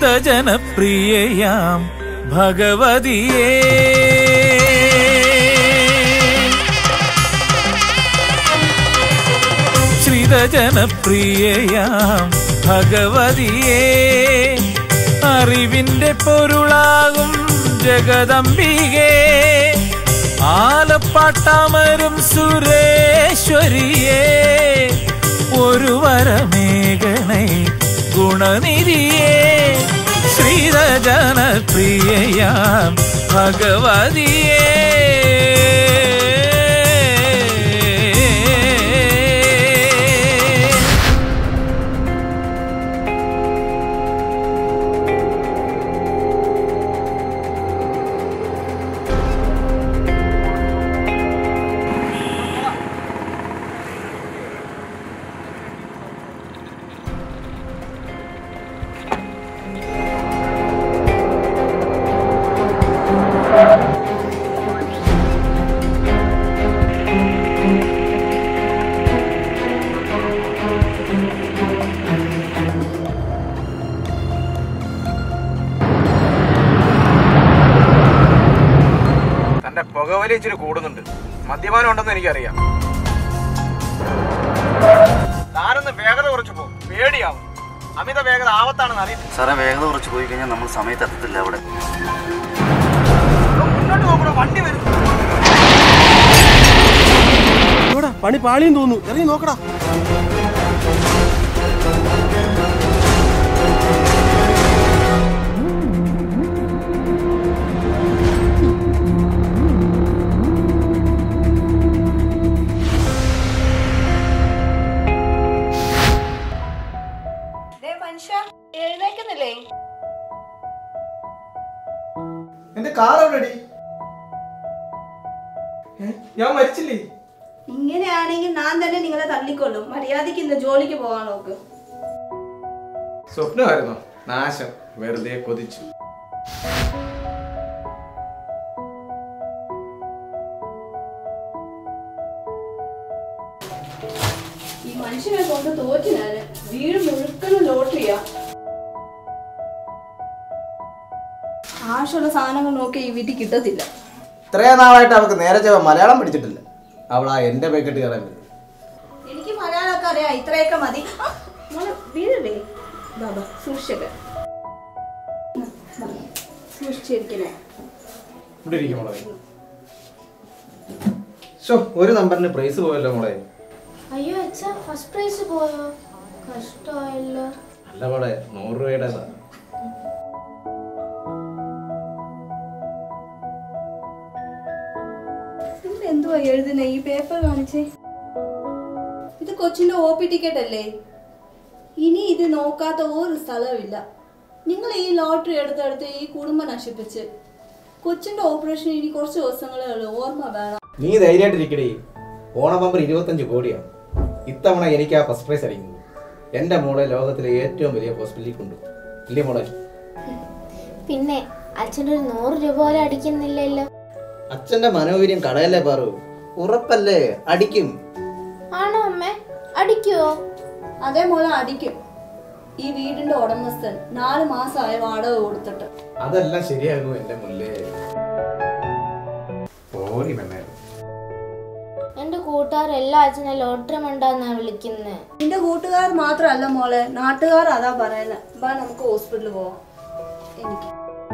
ശ്രിതജനപ്രിയയാം ഭഗവതിയേ ശ്രിതജനപ്രിയയാം ഭഗവതിയേ അറിവിന്റെ പൊരുളാകും ജഗദംബികേ ആലപ്പാട്ടാമരും സുരേശ്വരിയേ ഒരു വരമേഘണൈ ഗുണനിധിയേ ശ്രീരജനപ്രിയയാം ഭഗവതിയേ തന്റെ പുകവലി ഇച്ചിരി കൂടുന്നുണ്ട് മദ്യപാനം ഉണ്ടെന്ന് എനിക്കറിയാം താനൊന്ന് വേഗത കുറച്ച് പോകും പേടിയാവും അമിത വേഗത ആവത്താണെന്ന് അറിയാം സാറേ വേഗത കുറച്ച് പോയി കഴിഞ്ഞാൽ നമ്മൾ സമയത്ത് എത്തത്തില്ല അവിടെ മുന്നോട്ട് നോക്കണോ വണ്ടി വരും എവിടാ പണി പാളിയും തോന്നുന്നു ഇറങ്ങി നോക്കടാ ദേ മനുഷ്യ എഴുന്നേക്കുന്നില്ലേ എന്റെ കാർ എവിടെടി ഞാൻ മരിച്ചില്ലേ ഇങ്ങനെയാണെങ്കിൽ ഞാൻ തന്നെ നിങ്ങളെ തള്ളിക്കൊള്ളും മര്യാദയ്ക്ക് ഇന്ന് ജോലിക്ക് പോകാൻ നോക്ക് സ്വപ്നമായിരുന്നോ നാശം വെറുതെ കൊതിച്ചു ഈ മനുഷ്യനെ കൊണ്ട് തോറ്റു ഞാന് വീട് മുഴുക്കനും ലോട്ടറിയാ ആവശ്യമുള്ള സാധനങ്ങൾ നോക്കി ഈ വീട്ടിൽ കിട്ടത്തില്ല ഇത്രയും നാളായിട്ട് അവൾക്ക് നേരെ ചൊവ്വ മലയാളം പഠിച്ചിട്ടില്ല അവൾ ആ എൻ്റെ പേക്കെട്ട് കയറാൻ വരും എനിക്ക് മലയാളമൊക്കെ അറിയാം ഇത്രയൊക്കെ മതി ആ, മോളെ വീടല്ലേ ബാബാ സൂക്ഷിച്ചൊക്കെ സൂക്ഷിച്ചിരിക്കണേ ഇവിടെ ഇരിക്കും മോളെ ഷോ ഒരു നമ്പറിന് പ്രൈസ് പോയല്ലോ മോളെ അയ്യോ അച്ഛാ ഫസ്റ്റ് പ്രൈസ് പോയോ കഷ്ടമായല്ലോ അല്ല മോളെ നൂറ് രൂപയുടേതാ ഇതിൽ എന്തുവാ എഴുതുന്നേ ഈ പേപ്പർ കാണിച്ചേ ഇത് കൊച്ചിന്റെ ഒ പി ടിക്കറ്റ് അല്ലേ ഇനി ഇത് നോക്കാത്ത ഒരു സ്ഥലമില്ല നിങ്ങൾ ഈ ലോട്ടറി എടുത്തെടുത്ത് ഈ കുടുംബം നശിപ്പിച്ച് കൊച്ചിന്റെ ഓപ്പറേഷൻ ഇനി കുറച്ച് ദിവസങ്ങളേ ഉള്ളൂ ഓർമ്മ വേണം നീ ധൈര്യമായിട്ടിരിക്കടേ ഓണ ബമ്പർ ഇരുപത്തഞ്ച് കോടിയാണ് ഇത്തവണ എനിക്ക് ആ ഫസ്റ്റ് പ്രൈസ് അടിക്കുന്നത് എൻ്റെ മോളെ ലോകത്തിലെ ഏറ്റവും വലിയ ഹോസ്പിറ്റലിൽ കൊണ്ടു ഇല്ലേ മോളെ പിന്നെ അച്ഛൻ്റെ ഒരു നൂറ് രൂപ പോലും അടിക്കുന്നില്ലല്ലോ അച്ഛൻ്റെ മനോവീര്യം കടയല്ലേ പാറു ഉറപ്പല്ലേ അടിക്കും ആണോ അമ്മേ അടിക്കുവോ അതേ മോളെ അടിക്കും ഈ വീടിന്റെ ഉടമസ്ഥൻ നാല് മാസമായ വാടക കൊടുത്തിട്ട് അതെല്ലാം ശരിയാകും എൻ്റെ മുല്ലേ പോരി പെണ്ണേ എൻ്റെ കൂട്ടുകാരെല്ലാം അച്ഛനെ ലോട്ടറി മണ്ടാന്നാ വിളിക്കുന്നത് നിന്റെ കൂട്ടുകാർ മാത്രമല്ല മോളെ നാട്ടുകാർ അതാ പറയുന്നത് ബാ നമുക്ക് ഹോസ്പിറ്റലിൽ പോവാം എനിക്ക്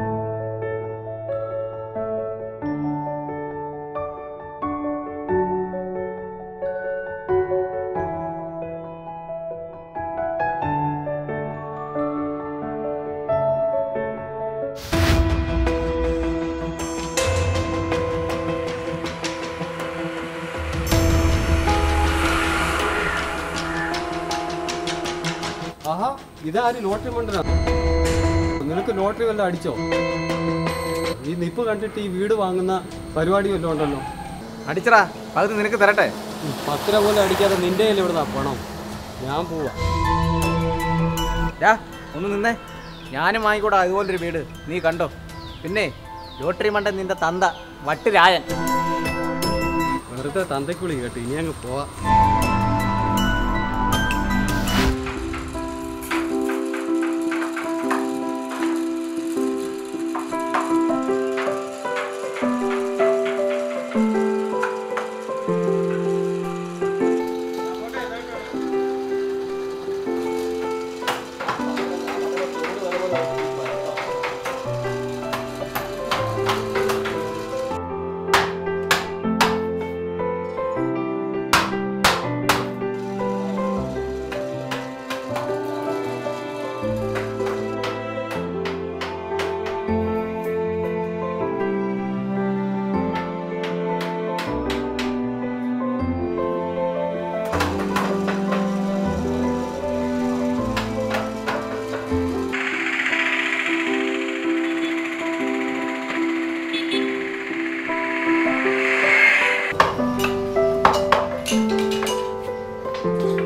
ആഹാ ഇതാര് ലോട്ടറി മണ്ടനാ നിനക്ക് ലോട്ടറി വല്ലതും അടിച്ചോ ഈ നിപ്പ് കണ്ടിട്ട് ഈ വീട് വാങ്ങുന്ന പരിപാടി വല്ലതും ഉണ്ടല്ലോ അടിച്ചടാ പകുതി നിനക്ക് തരട്ടെ ഉം, പത്ത് രൂപ പോലും അടിക്കാതെ നിന്റെ കയ്യിൽ എവിടുന്നാ പണം ഞാൻ പോവാ ഡാ ഒന്ന് നിന്നേ ഞാനും വാങ്ങിക്കൂടാ അതുപോലൊരു വീട് നീ കണ്ടോ പിന്നെ ലോട്ടറി മണ്ടൻ നിന്റെ തന്ത വട്ട് രായൻ വെറുതെ തന്തയ്ക്കുളി കേട്ടോ ഇനി അങ്ങ് പോവാ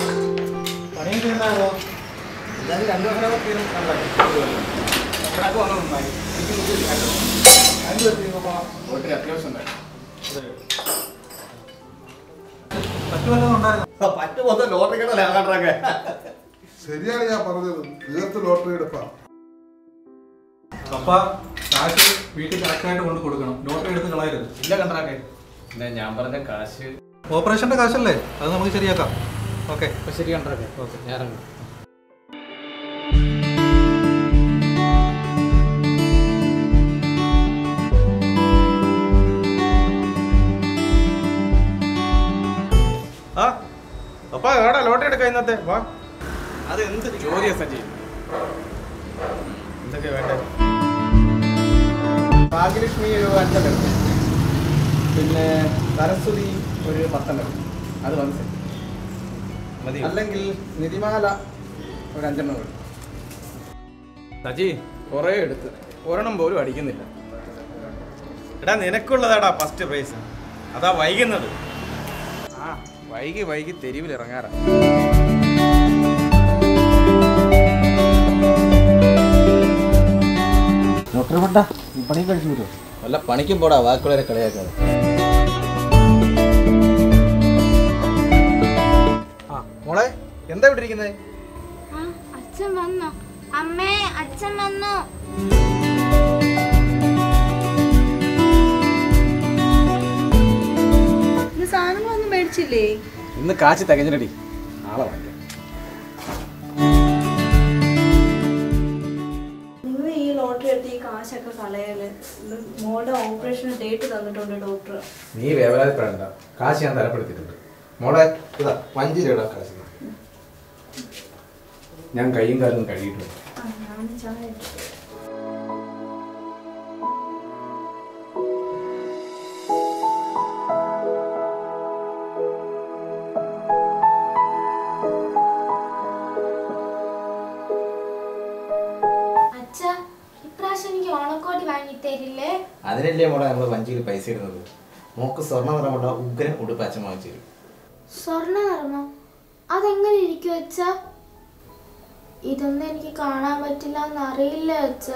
പണിയും തീർന്നാണോ എന്തായാലും രണ്ടു ദിവസം തീരും വന്നു നന്നായി രണ്ടു ദിവസം ഒത്തിരി അത്യാവശ്യം പറ്റു മൊത്തം ലോട്ടറി കടലാകാണ്ടൊക്കെ ശരിയാണ് ഞാൻ പറഞ്ഞത് തീർത്ത് ലോട്ടറി എടുപ്പാ അപ്പ കാശ് വീട്ടിൽ കറക്റ്റായിട്ട് കൊണ്ട് കൊടുക്കണം ലോട്ടറി എടുത്ത് കളയരുത് ഇല്ല കണ്ടാക്കെ പിന്നെ ഞാൻ പറഞ്ഞ കാശ് ഓപ്പറേഷന്റെ കാശല്ലേ അത് നമുക്ക് ശരിയാക്കാം ഓക്കെ അപ്പൊ ശരി കണ്ടാക്കെ ഓക്കെ ഞാൻ ഇറങ്ങും ആ അപ്പാ എവിടെ ലോട്ടറി എടുക്കാം ഇന്നത്തെ വാ അത് എന്ത് ചോദ്യ സജി എന്തൊക്കെ വേണ്ടേ ഭാഗ്യലക്ഷ്മി ഒരു അഞ്ചെണ്ണം എടുത്തു പിന്നെ സരസ്വതി ഒരു പത്തെണ്ണം എടുത്തു അത് വന്ന് മതി അല്ലെങ്കിൽ നിധിമാല ഒരു അഞ്ചെണ്ണം എടുത്തു സജി കുറേ എടുത്ത് ഒരെണ്ണം പോലും അടിക്കുന്നില്ല എടാ നിനക്കുള്ളതാടാ ഫസ്റ്റ് പ്രൈസ് അതാ വൈകുന്നത് ആ വൈകി വൈകി തെരുവിൽ ഇറങ്ങാറാ ഡോക്ടർ പണ്ട ഈ പണി കഴിച്ചു വരുമോ വല്ല പണിക്കും പോടാ വാക്കുകളെ കളിയാക്കാതെ ആ മോളെ എന്താ ഇവിടെ ഇരിക്കുന്നത് ആ അച്ഛൻ വന്നോ അമ്മേ അച്ഛൻ വന്നു ഇത് സാധനങ്ങളൊന്നും മേടിച്ചില്ലേ ഇന്ന് കാശ് തികഞ്ഞിട്ടടി നാളെ വാങ്ങിക്കാം നിങ്ങൾ ഈ ലോട്ടറി എടുത്ത് ഈ കാശൊക്കെ കളയല് ഇത് മോളുടെ ഓപ്പറേഷൻ ഡേറ്റ് തന്നിട്ടുണ്ട് ഡോക്ടർ നീ വേവലാതിപ്പെടണ്ട കാശ് ഞാൻ തരപ്പെടുത്തിയിട്ടുണ്ട് മോളെ ഇതാ അഞ്ച് രൂപ കാശ് ഇതാ. ഞാൻ കൈയും കാലും കഴുകിയിട്ടുണ്ട് ആ ഞാൻ ചായ ഇട്ടു. അച്ഛ ഇപ്രാവശ്യം എനിക്ക് ഓണക്കോടി വാങ്ങി തരില്ലേ അതിനല്ലേ മോളെ നമ്മൾ വഞ്ചിയിൽ പൈസ ഇടുന്നത് മോക്ക് സ്വർണ്ണ നിറമുള്ള ഉഗ്രൻ ഉടുപ്പ് അച്ഛൻ വാങ്ങിച്ചു തരും സ്വർണ്ണ നിറമോ അതെങ്ങനെ ഇരിക്കും അച്ഛ ഇതൊന്നും എനിക്ക് കാണാൻ പറ്റില്ല എന്നറിയില്ല അച്ഛ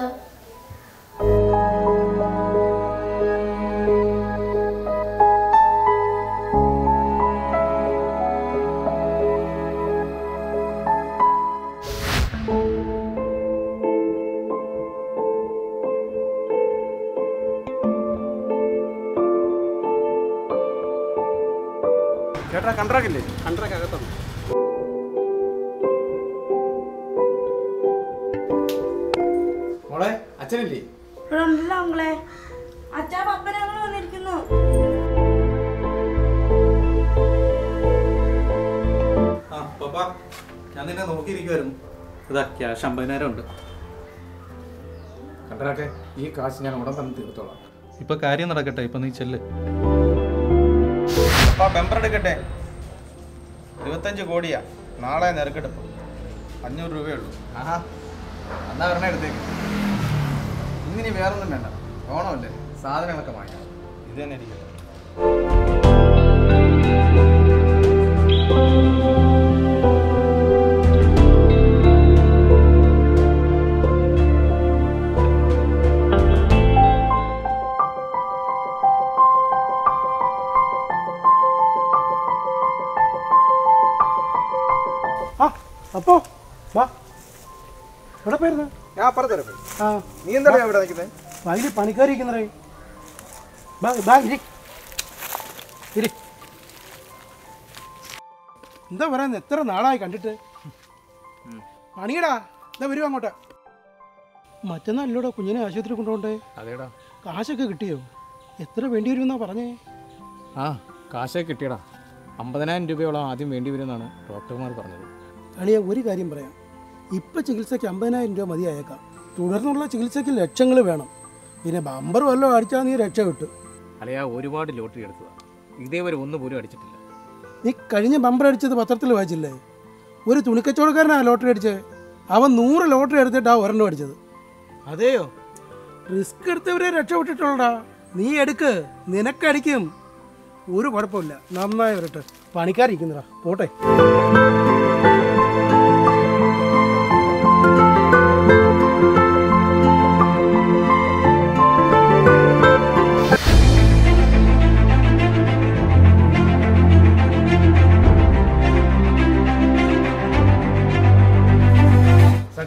ചേട്ടാ കണ്ട്രാക്കില്ലേ കണ്ടറൊക്കെ അകത്താണ് മോളെ അച്ഛനില്ലേ ഇവിടെ ഉണ്ടല്ലോ അങ്ങളെ അച്ഛാ പപ്പനങ്ങൾ വന്നിരിക്കുന്നു ആ പപ്പ ഞാൻ നിന്നെ നോക്കിയിരിക്കുമായിരുന്നു ഇതാ ക്യാഷ് അമ്പതിനായിരം ഉണ്ട് കണ്ടറാക്കെ ഈ കാശ് ഞാൻ ഉടൻ തന്നെ തീർത്തോളാം ഇപ്പൊ കാര്യം നടക്കട്ടെ ഇപ്പൊ നീ ചെല്ല് അപ്പാ ബെമ്പർ എടുക്കട്ടെ ഇരുപത്തഞ്ച് കോടിയാ നാളെ നിരക്കെടുപ്പ് അഞ്ഞൂറ് രൂപയേ ഉള്ളൂ ആഹാ എന്നാ ഒരെണ്ണം എടുത്തേക്ക് ഇന്നിനി വേറൊന്നും വേണ്ട ഓണമല്ലേ സാധനങ്ങളൊക്കെ വാങ്ങിക്കാം ഇത് തന്നെ ഇരിക്കട്ടെ ആ അപ്പോ വാ എവിടെ പോയിരുന്നു ഞാൻ അപ്പുറത്ത് പോയി ആ നീ എന്താ ഇവിടെ നിൽക്കുന്നത് വയലിൽ പണിക്കാരിക്കുന്നേ ബാ ബാ ഇരി ഇരി എന്താ പറയുന്നത് എത്ര നാളായി കണ്ടിട്ട് പണിയടാ എന്താ വരുവാ അങ്ങോട്ട് മറ്റന്നാളോടെ കുഞ്ഞിനെ ആശുപത്രി കൊണ്ടുപോണ്ടേ അതേടാ കാശൊക്കെ കിട്ടിയോ എത്ര വേണ്ടി വരുമെന്നാ പറഞ്ഞേ ആ കാശൊക്കെ കിട്ടിയടാ അമ്പതിനായിരം രൂപയോളം ആദ്യം വേണ്ടി വരുമെന്നാണ് ഡോക്ടർമാർ പറഞ്ഞത് അളിയ ഒരു കാര്യം പറയാം ഇപ്പം ചികിത്സയ്ക്ക് അമ്പതിനായിരം രൂപ മതിയായേക്കാം തുടർന്നുള്ള ചികിത്സയ്ക്ക് ലക്ഷങ്ങൾ വേണം പിന്നെ ബമ്പർ വല്ലതും അടിച്ചാൽ നീ രക്ഷപ്പെട്ടു അല്ലയാ ഒരുപാട് ലോട്ടറി എടുത്തതാണ് ഇതേവരെ ഒന്ന് പോലും അടിച്ചിട്ടില്ല നീ കഴിഞ്ഞ ബമ്പർ അടിച്ചത് പത്രത്തിൽ വായിച്ചില്ലേ ഒരു തുണിക്കച്ചവടക്കാരനാണ് ലോട്ടറി അടിച്ചത് അവൻ നൂറ് ലോട്ടറി എടുത്തിട്ടാ ഒരെണ്ണം അടിച്ചത് അതെയോ റിസ്ക് എടുത്തവരെ രക്ഷപ്പെട്ടിട്ടുള്ളടാ നീ എടുക്ക് നിനക്കടിക്കും ഒരു കുഴപ്പമില്ല നന്നായി വരട്ടെ പണിക്കാരിക്കുന്നടാ പോട്ടെ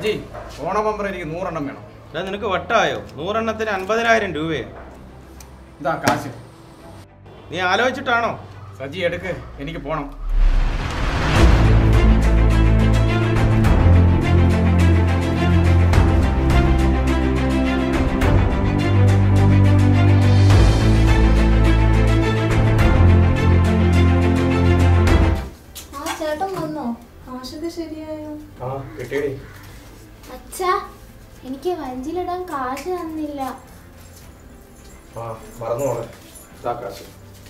സജി ഓണ ബമ്പർ എനിക്ക് നൂറെണ്ണം വേണം എടാ നിനക്ക് വട്ടായോ നൂറെണ്ണത്തിന് അൻപതിനായിരം രൂപയോ ഇതാ കാശ് നീ ആലോചിച്ചിട്ടാണോ സജി എടുക്ക് എനിക്ക് പോണം ആ ചേട്ടൻ വന്നോ കാശൊക്കെ ശരിയായോ ആ കിട്ടിയടി അച്ഛാ എനിക്ക് വഞ്ചിലിടാൻ കാശ് തന്നില്ല ആ മറന്നു പോണേ ഇതാ കാശ്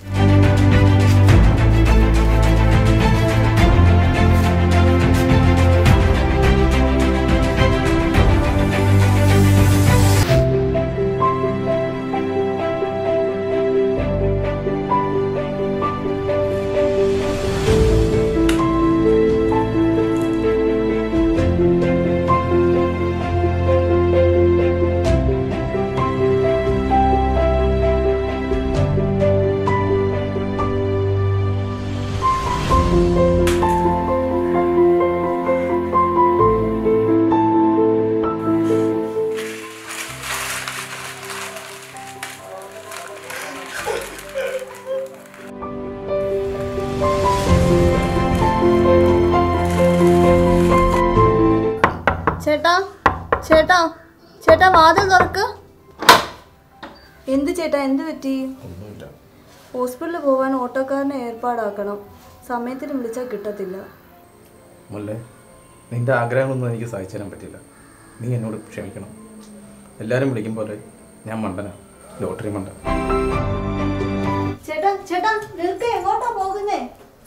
ചേട്ടാ ചേട്ടാ ചേട്ടാ വാതിൽ തുറക്ക് എന്ത് ചേട്ടാ എന്ത് പറ്റി ഒന്നുമില്ല ഹോസ്പിറ്റലിൽ പോകാൻ ഓട്ടോക്കാരനെ ഏർപ്പാടാക്കണം സമയത്തിന് വിളിച്ചാൽ കിട്ടത്തില്ല മുല്ലേ നിന്റെ ആഗ്രഹങ്ങളൊന്നും എനിക്ക് സാധിച്ചു തരാൻ പറ്റില്ല നീ എന്നോട് ക്ഷമിക്കണം എല്ലാവരും വിളിക്കും പോലെ ഞാൻ മണ്ടനാ ലോട്ടറി മണ്ട ചേട്ടാ ചേട്ടാ നിൽക്ക് എങ്ങോട്ടാ പോകുന്നേ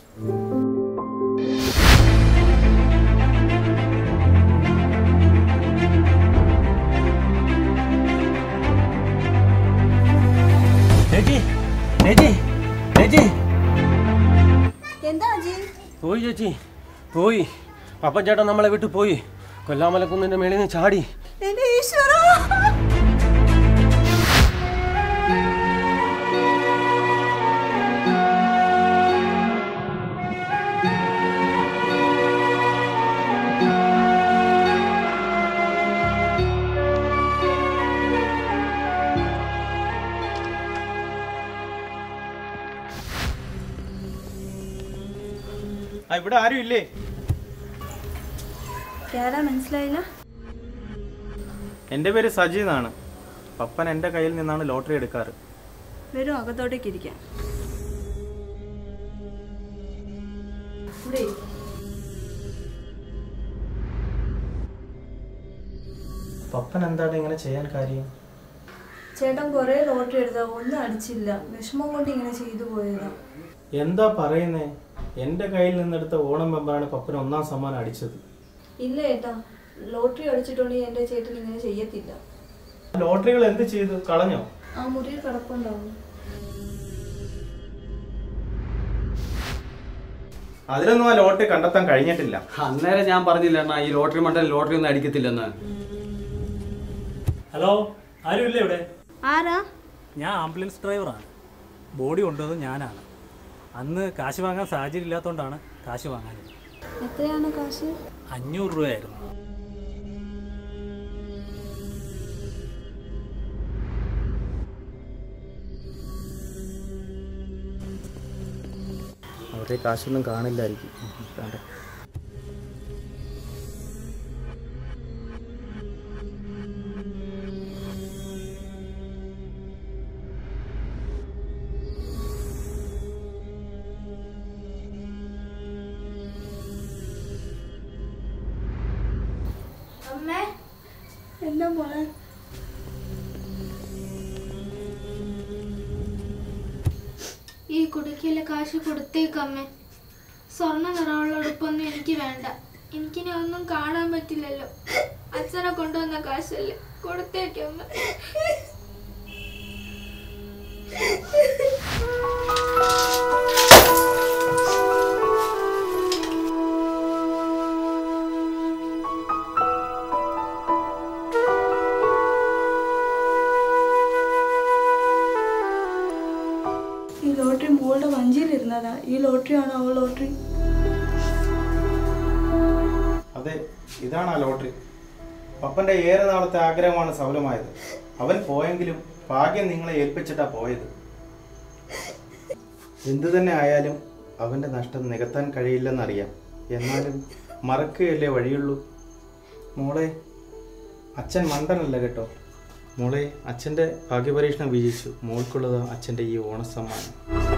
ചേച്ചി ചേച്ചി ചേച്ചി എന്താ അജി പോയി ചേച്ചി പോയി പപ്പൻ ചേട്ടൻ നമ്മളെ വിട്ടു പോയി കൊല്ലാമലക്കുന്നിന്റെ മേളിൽ നിന്ന് ചാടി എന്റെ ഈശ്വര ആ ഇവിടെ ആരും ഇല്ലേ ആരാ മനസ്സിലായില്ല എൻ്റെ പേര് സജി എന്നാണ് പപ്പൻ എൻ്റെ കയ്യിൽ നിന്നാണ് ലോട്ടറി എടുക്കാറ് വരും അകത്തോട്ടേക്ക് ഇരിക്കാം ഇവിടെ ഇരി. പപ്പൻ എന്താണ് ഇങ്ങനെ ചെയ്യാൻ കാര്യം ചേട്ടൻ കുറേ ലോട്ടറി എടുത്താ ഒന്നും അടിച്ചില്ല വിഷമം കൊണ്ട് ഇങ്ങനെ ചെയ്തു പോയതാ എന്താ പറയുന്നേ എൻ്റെ കയ്യിൽ നിന്നെടുത്ത ഓണം മെമ്പറാണ് പപ്പന് ഒന്നാം സമ്മാനം അടിച്ചത് ഇല്ല ഏട്ടാ ലോട്ടറി അടിച്ചിട്ടുണ്ടെങ്കിൽ എന്റെ ചേട്ടൻ ഇങ്ങനെ ചെയ്യത്തില്ല ലോട്ടറികൾ എന്ത് ചെയ്തു കളഞ്ഞോ ആ മുറിയിൽ കിടപ്പുണ്ടാവും അതിനൊന്നും ആ ലോട്ടറി കണ്ടെത്താൻ കഴിഞ്ഞിട്ടില്ല അന്നേരം ഞാൻ പറഞ്ഞില്ല അണ്ണാ ഈ ലോട്ടറി മണ്ടൽ ലോട്ടറി ഒന്നും അടിക്കത്തില്ലെന്ന് ഹലോ ആരുമില്ലേ ഇവിടെ ആരാ ഞാൻ ആംബുലൻസ് ഡ്രൈവറാണ് ബോഡി കൊണ്ടുവന്നത് ഞാനാണ് അന്ന് കാശ് വാങ്ങാൻ സാഹചര്യം ഇല്ലാത്തതുകൊണ്ടാണ് കാശ് വാങ്ങാനത് എത്രയാണ് കാശ് അഞ്ഞൂറ് രൂപയായിരുന്നു അവരുടെ കാശൊന്നും കാണില്ലായിരിക്കും വേണ്ട അമ്മേ എന്നാ മോളെ ഈ കുടുക്കിയിലെ കാശ് കൊടുത്തേക്കമ്മേ സ്വർണ്ണ നിറമുള്ള ഉടുപ്പൊന്നും എനിക്ക് വേണ്ട എനിക്കിനി ഒന്നും കാണാൻ പറ്റില്ലല്ലോ അച്ഛനെ കൊണ്ടുവന്ന കാശല്ലേ കൊടുത്തേക്കമ്മ ഈ ലോട്ടറി മോളുടെ വഞ്ചിയിലിരുന്നതാ ഈ ലോട്ടറി ആണോ അവൾ ലോട്ടറി അതെ ഇതാണ് ആ ലോട്ടറി പപ്പന്റെ ഏറെ നാളത്തെ ആഗ്രഹമാണ് സഫലമായത് അവൻ പോയെങ്കിലും ഭാഗ്യം നിങ്ങളെ ഏൽപ്പിച്ചിട്ടാ പോയത് എന്തു തന്നെ ആയാലും അവന്റെ നഷ്ടം നികത്താൻ കഴിയില്ലെന്നറിയാം എന്നാലും മറക്കുകയല്ലേ വഴിയുള്ളൂ മോളെ അച്ഛൻ മണ്ടനല്ല കേട്ടോ മോളെ അച്ഛൻ്റെ ഭാഗ്യപരീക്ഷണം വിജയിച്ചു മോൾക്കുള്ളത് അച്ഛൻ്റെ ഈ ഓണസമ്മാനം